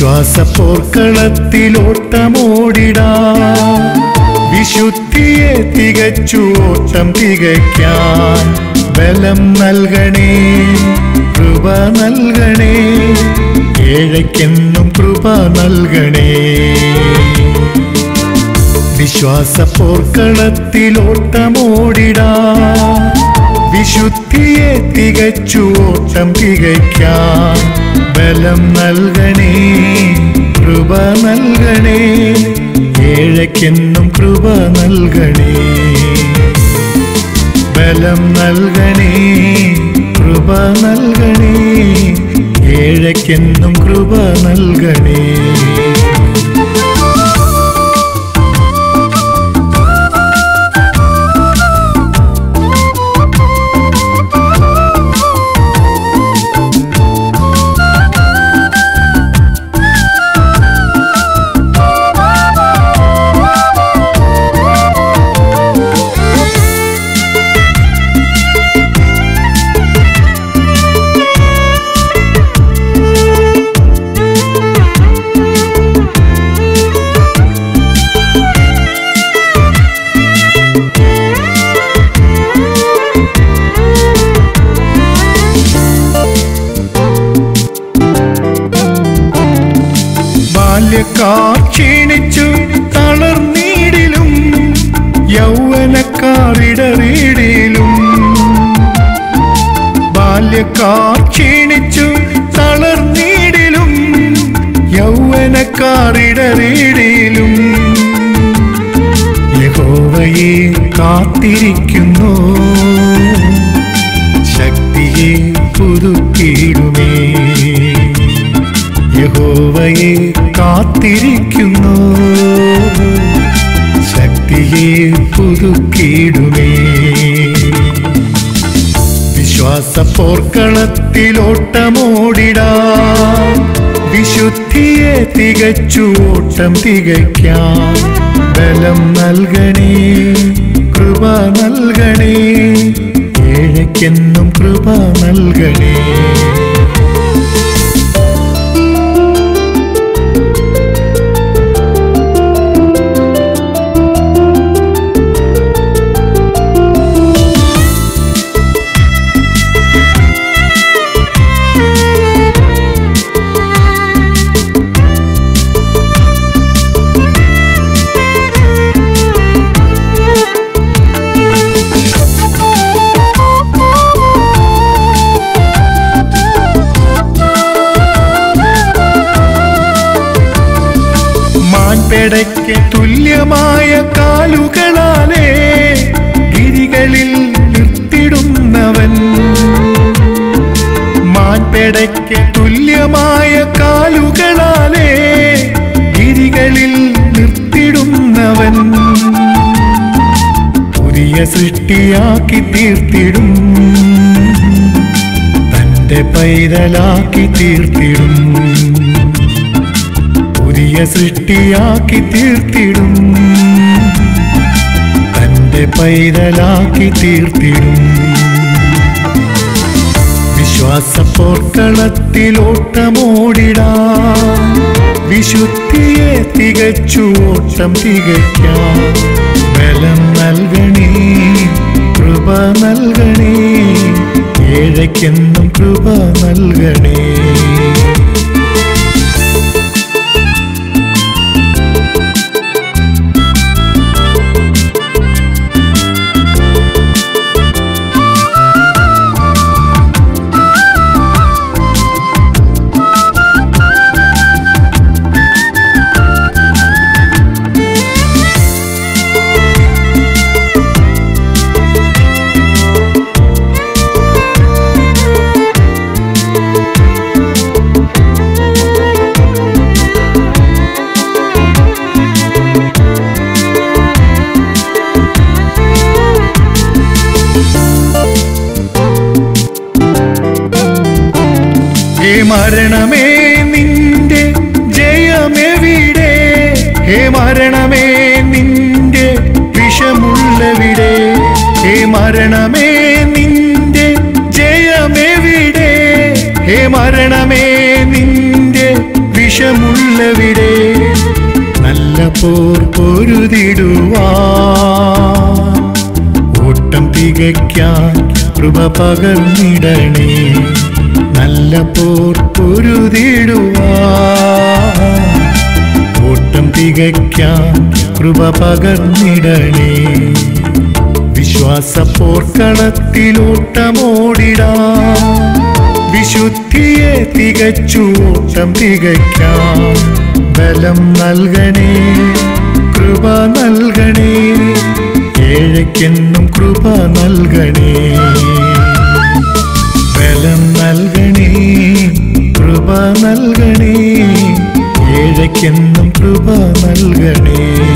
വിശ്വാസ പോർക്കളത്തിലോട്ടമോടിടാ വിശുദ്ധിയെ തികച്ചു ഓട്ടം തികയ്ക്കാൻ ബലം നൽകണേ കൃപ നൽകണേ ഏഴയ്ക്കെന്നും കൃപ നൽകണേ വിശ്വാസ പോർക്കളത്തിലോട്ടമോടിടാ വിശുദ്ധിയെ തികച്ചു ഓട്ടം തികയ്ക്കാൻ ബലം നൽകണേ കൃപ നൽകണേ ഏഴയ്ക്കെന്നും കൃപ നൽകണേ ബലം നൽകണേ കൃപ നൽകണേ ഏഴയ്ക്കെന്നും കൃപ നൽകണേ ബാല്യക്കാർ ക്ഷീണിച്ചു തളർന്നീടിലും യൗവനക്കാർ ഇടറിയിടിലും ബാല്യക്കാർ ക്ഷീണിച്ചു തളർന്നീടിലും യൗവനക്കാർ ഇടറിയിടിലും യഹോവയെ കാത്തിരിക്കുന്നു ശക്തിയെ പുതുക്കിയിടുമേ യഹോവയെ കാത്തിരിക്കുന്നു ശക്തിയെ പുതുക്കിയിടുമേ വിശ്വാസ പോർക്കളത്തിലോട്ടമോടിടാ വിശുദ്ധിയെ തികച്ചു ഓട്ടം തികയ്ക്കാം ബലം നൽകണേ കൃപ നൽകണേ ഏഴയ്ക്കെന്നും കൃപ നൽകണേ മാൻപെടയ്ക്ക് തുല്യമായ കാലുകളാലേ ഗിരികളിൽ നിർത്തിടുന്നവൻ മാൻപെടയ്ക്ക് തുല്യമായ കാലുകളാലേ ഗിരികളിൽ നിർത്തിടുന്നവൻ പുതിയ സൃഷ്ടിയാക്കി തീർത്തിടും തന്റെ പൈതലാക്കി തീർത്തിടും പുതിയ സൃഷ്ടിയാക്കി തീർത്തിടും തന്റെ പൈതലാക്കി തീർത്തിടും വിശ്വാസ പോർക്കളത്തിലോട്ടമോടിടാ വിശുദ്ധിയെ തികച്ചു ഓട്ടം തികയ്ക്കാം ബലം നൽകണേ കൃപ നൽകണേ ഏഴയ്ക്കെന്നും കൃപ നൽകണേ ഹേ മരണമേ നിന്റെ ജയമെവിടെ ഹേ മരണമേ നിന്റെ വിഷമുള്ളവിടെ ഹേ മരണമേ നിന്റെ ജയമെവിടെ ഹേ മരണമേ നിന്റെ വിഷ വിഷമുള്ളവിടെ നല്ല പോർ പൊരുതിടുവാ ഓട്ടം തികയ്ക്കാൻ കൃപ പകർന്നിടണേ നല്ല പോർ പൊരുതിടുവാ ഓട്ടം തികയ്ക്കാൻ കൃപ പകർന്നിടണേ വിശ്വാസ പോർക്കളത്തിലോട്ടമോടിടാം വിശുദ്ധിയെ തികച്ചു ഓട്ടം തികയ്ക്കാം ബലം നൽകണേ കൃപ നൽകണേ ഏഴയ്ക്കെന്നും കൃപ നൽകണേ ബലം നൽകണേ കൃപ നൽകണേ ഏഴയ്ക്കെന്നും കൃപ നൽകണേ